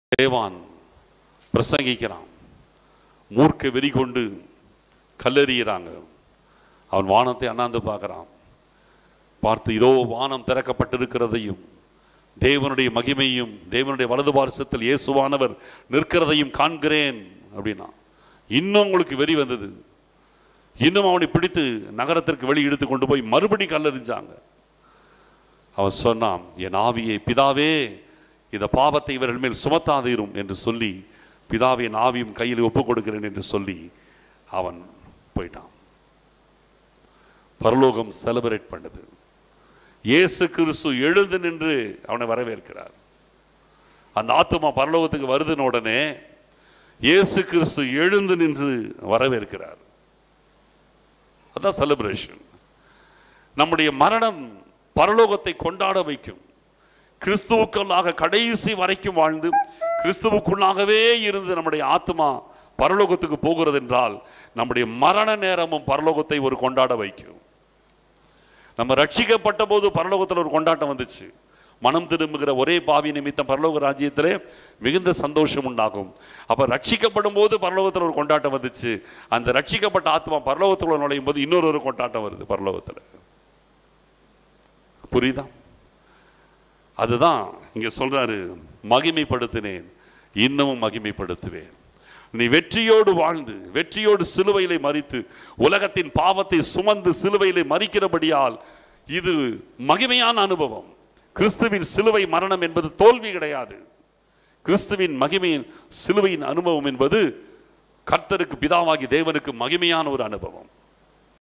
தேவான் பிரசங்கிக்கிறான் மூர்க்க வெறி கொண்டு கல்லெறிகிறாங்க அவன் வானத்தை அண்ணாந்து பார்க்கறான் பார்த்து இதோ வானம் திறக்கப்பட்டிருக்கிறதையும் தேவனுடைய மகிமையும் தேவனுடைய வலது பார்சத்தில் இயேசுவானவர் நிற்கிறதையும் காண்கிறேன் அப்படின்னா இன்னும் உங்களுக்கு வெறி வந்தது இன்னும் அவனை பிடித்து நகரத்திற்கு வெளியே இழுத்து கொண்டு போய் மறுபடி கல்லெறிஞ்சாங்க அவன் சொன்னான் என் ஆவியை பிதாவே இந்த பாவத்தை இவர்கள் மேல் சுமத்தாதீரும் என்று சொல்லி பிதாவை என் ஆவியும் கையில் ஒப்புக் கொடுக்கிறேன் என்று சொல்லி அவன் போயிட்டான் பரலோகம் செலிப்ரேட் பண்ணுது இயேசு கிறிஸ்து எழுந்து நின்று அவனை வரவேற்கிறார் அந்த ஆத்துமா பரலோகத்துக்கு வருதுன உடனே இயேசு கிறிஸ்து எழுந்து நின்று வரவேற்கிறார் அதான் செலிப்ரேஷன் நம்முடைய மரணம் பரலோகத்தை கொண்டாட வைக்கும் கிறிஸ்துவுக்குள்ளாக கடைசி வரைக்கும் வாழ்ந்து கிறிஸ்துவுக்குள்ளாகவே இருந்து நம்முடைய ஆத்மா பரலோகத்துக்கு போகிறது என்றால் நம்முடைய மரண நேரமும் பரலோகத்தை ஒரு கொண்டாட வைக்கும் நம்ம ரட்சிக்கப்பட்ட போது பரலோகத்தில் ஒரு கொண்டாட்டம் வந்துச்சு மனம் திரும்புகிற ஒரே பாவி நிமித்தம் பரலோக ராஜ்யத்திலே மிகுந்த சந்தோஷம் உண்டாகும் அப்ப ரட்சிக்கப்படும் போது பரலோகத்தில் ஒரு கொண்டாட்டம் வந்துச்சு அந்த ரட்சிக்கப்பட்ட ஆத்மா பரலோகத்துக்குள்ள நுழையும் போது இன்னொரு ஒரு கொண்டாட்டம் வருது பரலோகத்தில் புரியுதா அதுதான் இங்க சொல்றாரு மகிமைப்படுத்தினேன் இன்னமும் மகிமைப்படுத்துவேன் நீ வெற்றியோடு வாழ்ந்து வெற்றியோடு சிலுவையிலே மறித்து உலகத்தின் பாவத்தை சுமந்து சிலுவையிலே மறிக்கிறபடியால் இது மகிமையான அனுபவம் கிறிஸ்துவின் சிலுவை மரணம் என்பது தோல்வி கிடையாது கிறிஸ்துவின் மகிமையின் சிலுவையின் அனுபவம் என்பது கர்த்தருக்கு பிதாவாகி தேவனுக்கு மகிமையான ஒரு அனுபவம்